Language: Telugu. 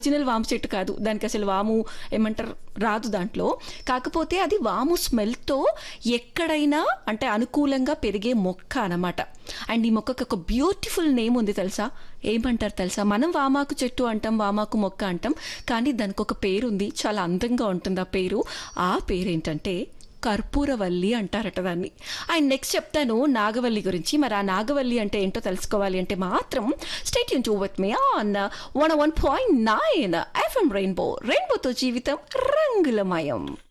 ఒరిజినల్ వాము చెట్టు కాదు దానికి అసలు వాము ఏమంటారు రాదు దాంట్లో కాకపోతే అది వాము స్మెల్తో ఎక్కడైనా అంటే అనుకూలంగా పెరిగే మొక్క అన్నమాట అండ్ ఈ మొక్కకి ఒక బ్యూటిఫుల్ నేమ్ ఉంది తెలుసా ఏమంటారు తెలుసా మనం వామాకు చెట్టు అంటాం వామాకు మొక్క అంటాం కానీ దానికి ఒక పేరు ఉంది చాలా అందంగా ఉంటుంది ఆ పేరు ఆ పేరు ఏంటంటే కర్పూరవల్లి అంటారట దాన్ని అండ్ నెక్స్ట్ చెప్తాను నాగవల్లి గురించి మరి ఆ నాగవల్లి అంటే ఏంటో తెలుసుకోవాలి అంటే మాత్రం స్టేట్ యూన్ to with me on one one point nine FM rainbow రెయిన్బోతో జీవితం రంగులమయం